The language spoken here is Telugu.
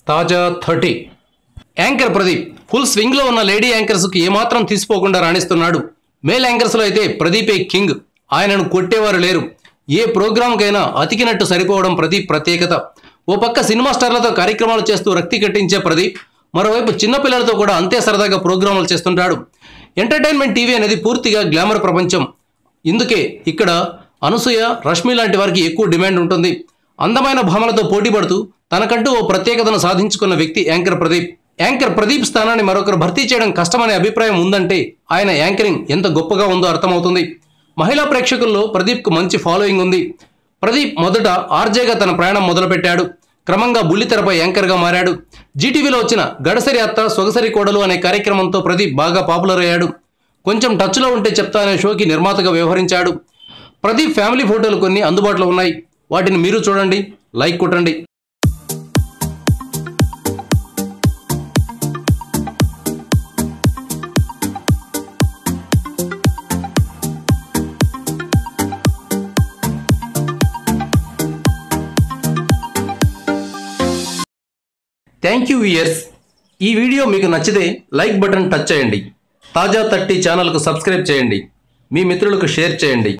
తాజా థర్టీ యాంకర్ ప్రదీప్ ఫుల్ స్వింగ్లో ఉన్న లేడీ యాంకర్స్కి ఏమాత్రం తీసిపోకుండా రాణిస్తున్నాడు మేల్ యాంకర్స్లో అయితే ప్రదీపే కింగ్ ఆయనను కొట్టేవారు లేరు ఏ ప్రోగ్రాంకైనా అతికినట్టు సరిపోవడం ప్రదీప్ ప్రత్యేకత ఓ పక్క సినిమా స్టార్లతో కార్యక్రమాలు చేస్తూ రక్తి కట్టించే ప్రదీప్ మరోవైపు చిన్నపిల్లలతో కూడా అంతే సరదాగా ప్రోగ్రాములు చేస్తుంటాడు ఎంటర్టైన్మెంట్ టీవీ అనేది పూర్తిగా గ్లామర్ ప్రపంచం ఇందుకే ఇక్కడ అనసూయ రష్మి లాంటి వారికి ఎక్కువ డిమాండ్ ఉంటుంది అందమైన భామలతో పోటీ పడుతూ తనకంటూ ఓ ప్రత్యేకతను సాధించుకున్న వ్యక్తి యాంకర్ ప్రదీప్ యాంకర్ ప్రదీప్ స్థానాన్ని మరొకరు భర్తీ చేయడం కష్టమనే అభిప్రాయం ఉందంటే ఆయన యాంకరింగ్ ఎంత గొప్పగా ఉందో అర్థమవుతుంది మహిళా ప్రేక్షకుల్లో ప్రదీప్కు మంచి ఫాలోయింగ్ ఉంది ప్రదీప్ మొదట ఆర్జేగా తన ప్రయాణం మొదలుపెట్టాడు క్రమంగా బుల్లితెరపై యాంకర్గా మారాడు జీటీవీలో వచ్చిన గడసరి అత్త సొగసరి కోడలు అనే కార్యక్రమంతో ప్రదీప్ బాగా పాపులర్ అయ్యాడు కొంచెం టచ్లో ఉంటే చెప్తా అనే షోకి నిర్మాతగా వ్యవహరించాడు ప్రదీప్ ఫ్యామిలీ ఫోటోలు కొన్ని అందుబాటులో ఉన్నాయి వాటిని మీరు చూడండి లైక్ కొట్టండి థ్యాంక్ యూ ఇయర్స్ ఈ వీడియో మీకు నచ్చితే లైక్ బటన్ టచ్ చేయండి తాజా థర్టీ ఛానల్కు సబ్స్క్రైబ్ చేయండి మీ మిత్రులకు షేర్ చేయండి